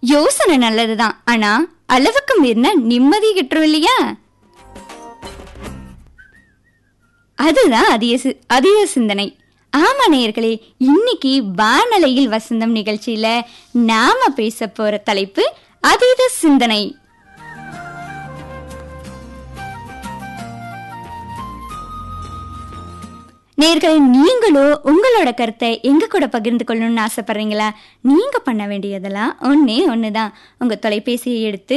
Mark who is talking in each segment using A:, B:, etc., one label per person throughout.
A: யோசனை நல்லதுதான் ஆனா அளவுக்கு மீறினா நிம்மதி கிட்டுரும் இல்லையா அதுதான் அதிக சி- அதிக சிந்தனை ஆமா நேயர்களே இன்னைக்கு வானலையில் வசந்தம் நிகழ்ச்சியில நாம பேச போற தலைப்பு அதீத சிந்தனை நேர்களே நீங்களும் உங்களோட கருத்தை எங்க கூட பகிர்ந்து கொள்ளணும்னு ஆசைப்படுறீங்களா நீங்க பண்ண வேண்டியதெல்லாம் ஒன்னே ஒண்ணுதான் உங்க தொலைபேசியை எடுத்து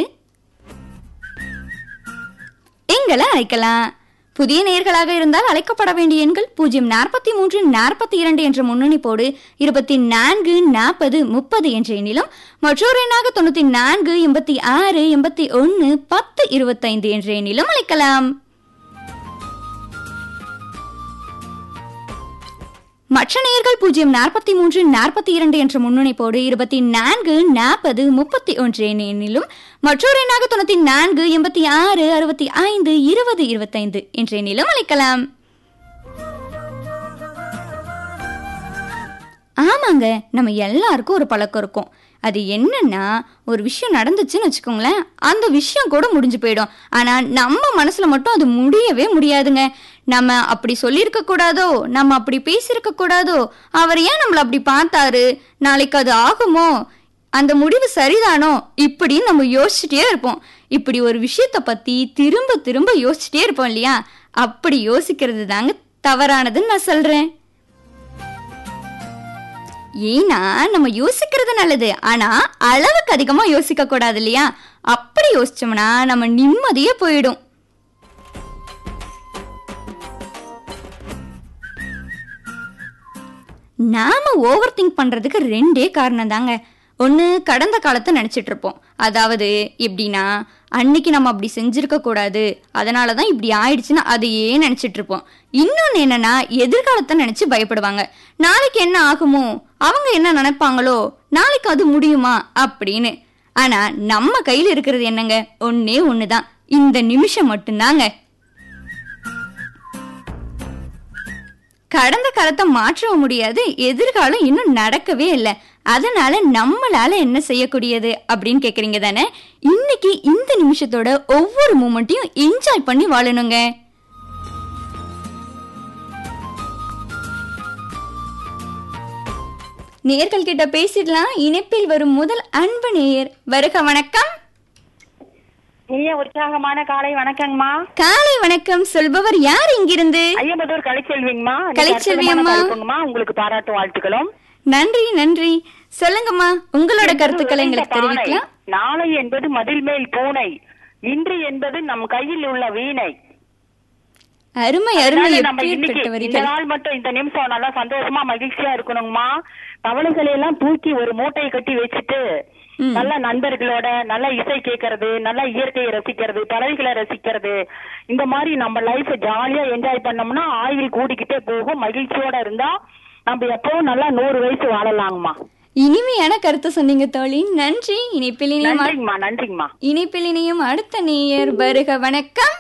A: எங்களை அழைக்கலாம் புதிய நேர்களாக இருந்தால் அழைக்கப்பட வேண்டிய எண்கள் பூஜ்ஜியம் நாற்பத்தி மூன்று நாற்பத்தி இரண்டு என்ற முன்னணிப்போடு இருபத்தி நான்கு நாற்பது முப்பது என்ற எண்ணிலும் மற்றொரு எண்ணாக தொண்ணூத்தி நான்கு எண்பத்தி ஆறு எண்பத்தி ஒன்று பத்து இருபத்தைந்து என்ற எண்ணிலும் அழைக்கலாம் மற்ற நேயர்கள் பூஜ்ஜியம் நாற்பத்தி மூன்று நாற்பத்தி இரண்டு என்ற முன்னணிப்போடு இருபத்தி நான்கு நாற்பது முப்பத்தி ஒன்று என்ற எண்ணிலும் மற்றொரு எண்ணாக தொண்ணூத்தி நான்கு எண்பத்தி ஆறு அறுபத்தி ஐந்து இருபது இருபத்தைந்து என்ற எண்ணிலும் அழைக்கலாம் ஆமாங்க நம்ம எல்லாருக்கும் ஒரு பழக்கம் இருக்கும் அது என்னன்னா ஒரு விஷயம் நடந்துச்சுன்னு வச்சுக்கோங்களேன் அந்த விஷயம் கூட முடிஞ்சு போயிடும் ஆனா நம்ம மனசுல மட்டும் அது முடியவே முடியாதுங்க நம்ம அப்படி சொல்லியிருக்க கூடாதோ நம்ம அப்படி பேசியிருக்க கூடாதோ அவர் ஏன் நம்மள அப்படி பார்த்தாரு நாளைக்கு அது ஆகுமோ அந்த முடிவு சரிதானோ இப்படின்னு நம்ம யோசிச்சுட்டே இருப்போம் இப்படி ஒரு விஷயத்த பத்தி திரும்ப திரும்ப யோசிச்சுட்டே இருப்போம் இல்லையா அப்படி யோசிக்கிறது தாங்க தவறானதுன்னு நான் சொல்றேன் ஏன்னா நம்ம யோசிக்கிறது நல்லது ஆனா அளவுக்கு அதிகமா யோசிக்க கூடாது இல்லையா அப்படி யோசிச்சோம்னா நம்ம நிம்மதியே போயிடும் நாம ஓவர் திங்க் பண்றதுக்கு ரெண்டே காரணம் தாங்க ஒன்று கடந்த காலத்தை நினச்சிட்டு இருப்போம் அதாவது எப்படின்னா அன்னைக்கு நம்ம அப்படி செஞ்சிருக்க கூடாது அதனால தான் இப்படி ஆயிடுச்சுன்னு அதையே நினச்சிட்டு இருப்போம் இன்னொன்று என்னன்னா எதிர்காலத்தை நினச்சி பயப்படுவாங்க நாளைக்கு என்ன ஆகுமோ அவங்க என்ன நினைப்பாங்களோ நாளைக்கு அது முடியுமா அப்படின்னு ஆனால் நம்ம கையில் இருக்கிறது என்னங்க ஒன்னே ஒன்று தான் இந்த நிமிஷம் மட்டும்தாங்க கடந்த காலத்தை மாற்றவும் முடியாது எதிர்காலம் இன்னும் நடக்கவே இல்லை அதனால நம்மளால என்ன செய்யக்கூடியது அப்படின்னு கேக்குறீங்க தானே இன்னைக்கு இந்த நிமிஷத்தோட ஒவ்வொரு மூமெண்ட்டையும் என்ஜாய் பண்ணி வாழணுங்க நேர்கள் கிட்ட பேசிடலாம் இணைப்பில் வரும் முதல் அன்பு நேயர் வருக வணக்கம்
B: இனிய உற்சாகமான காலை வணக்கங்கம்மா
A: காலை வணக்கம் சொல்பவர் யார் இங்கிருந்து
B: ஐயம்பதூர் கலைச்செல்விங்கம்மா
A: கலைச்செல்வி
B: அற்புதமான
A: அம்மா.
B: தலைப்புங்கம்மா உங்களுக்கு பாராட்டு வாழ்த்துக்களும்
A: நன்றி நன்றி சொல்லுங்கம்மா உங்களோட கருத்துக்களை
B: இந்த
A: எங்களுக்கு
B: பானை,
A: தெரிவிக்கலாம்
B: நாளை என்பது மதில் மேல் பூனை இன்று என்பது நம் கையில் உள்ள வீணை
A: அருமை அருமை
B: அதனால நம்ம இன்னைக்கு
A: எப்பேற்பட்ட
B: இந்த
A: வரிகள்
B: நாள் மட்டும் இந்த நிமிஷம் நல்லா சந்தோஷமா மகிழ்ச்சியா இருக்கணுங்கம்மா கவலைகளை எல்லாம் தூக்கி ஒரு மூட்டையை கட்டி வச்சுட்டு
A: ம்.
B: நல்ல நண்பர்களோட நல்ல இசை கேட்கறது நல்ல இயற்கையை ரசிக்கிறது பறவைகளை ரசிக்கிறது இந்த மாதிரி நம்ம லைஃப் ஜாலியா என்ஜாய் பண்ணோம்னா ஆயுள் கூடிக்கிட்டே போகும் மகிழ்ச்சியோட இருந்தா நம்ம எப்பவும் நல்லா நூறு வயசு வாழலாங்கம்மா
A: இனிமையான கருத்து சொன்னீங்க தோழி நன்றி இணைப்பில் இணையும் அ-
B: நன்றிங்கம்மா நன்றிங்கம்மா
A: இணைப்பில் இணையும் அடுத்த நேயர் வருக வணக்கம்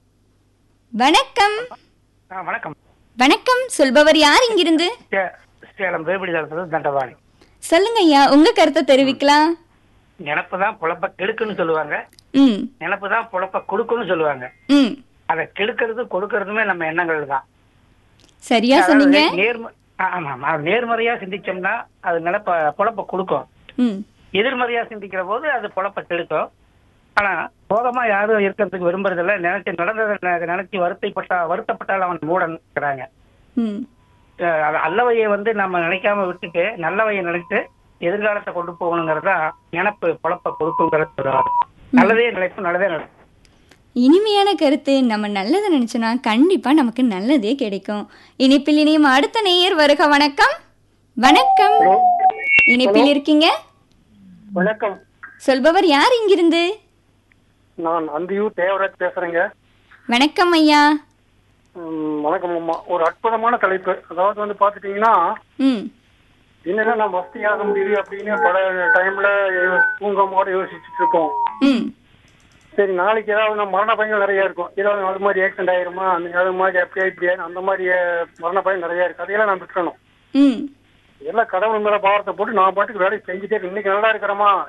A: வணக்கம்
C: ஆ, வணக்கம்
A: வணக்கம் சொல்பவர் யார் இங்கிருந்து
C: சே- சேலம் வேபிடி தளத்துல தண்டவாணி
A: சொல்லுங்க ஐயா உங்க கருத்தை தெரிவிக்கலாம்
C: நினப்பு தான் பொழப்ப கெடுக்குன்னு சொல்லுவாங்க
A: ம்
C: நினப்பு தான் பொழப்ப கொடுக்குன்னு சொல்லுவாங்க
A: ம்
C: அதை கெடுக்கிறது கொடுக்கறதுமே நம்ம எண்ணங்கள் தான்
A: சரியா சொன்னீங்க
C: அதாவது நேர்ம ஆ, ஆமா ஆமா. நேர்மறையா சிந்திச்சோம்னா அது நினப்ப பொழப்ப கொடுக்கும்
A: ம்
C: எதிர்மறையா சிந்திக்கிற போது அது பொழப்ப கெடுக்கும் ஆனா சோகமா யாரும் இருக்கிறதுக்கு விரும்புறதில்ல நினைச்சு நடந்ததை நெ- நினைச்சு வருத்தப்பட்டா வருத்தப்பட்டால் அவன் மூடன் இருக்கிறாங்க
A: ம்
C: அஹ் அது அல்லவையை வந்து நம்ம நினைக்காம விட்டுட்டு நல்லவையை நினைச்சு எதிர்காலத்தை கொண்டு போகணுங்கிறதா நினப்பு பொழப்ப கொடுக்குங்கிறது சொல்றாரு நல்லதே நினைப்பு நல்லதே நடக்கும்
A: இனிமையான கருத்து நம்ம நல்லதை நினைச்சோன்னா கண்டிப்பா நமக்கு நல்லதே கிடைக்கும் இணைப்பில் இணையும் அடுத்த நேயர் வருக வணக்கம் வணக்கம் இணைப்பில் இருக்கீங்க
D: வணக்கம்
A: சொல்பவர் யார் இங்கிருந்து
D: நான் அந்தியூர் தேவராஜ் பேசுறேங்க
A: வணக்கம் ஐயா
D: ம், வணக்கம் அம்மா ஒரு அற்புதமான தலைப்பு அதாவது வந்து பாத்துட்டீங்கன்னா
A: ம்
D: என்னன்னா நான் வசதியாக முடியுது அப்படின்னு பல டைம்ல தூங்காமோட யோசிச்சுட்டு இருப்போம்
A: ம்
D: சரி நாளைக்கு ஏதாவது நம்ம மரண பயங்கள் நிறைய இருக்கும் ஏதாவது அது மாதிரி ஆக்சிடென்ட் ஆயிருமா அந்த அது மாதிரி அப்படியே இப்படியா அந்த மாதிரி அஹ், மரண பயம் நிறைய இருக்கு அதையெல்லாம் நான் விட்டுறணும்
A: ம்
D: எல்லாம் கடவுள் மேல பாவத்தை போட்டு நான் பாட்டுக்கு வேலையை செஞ்சுட்டே இருக்கேன். இன்னைக்கு நல்லா இருக்கிறோமா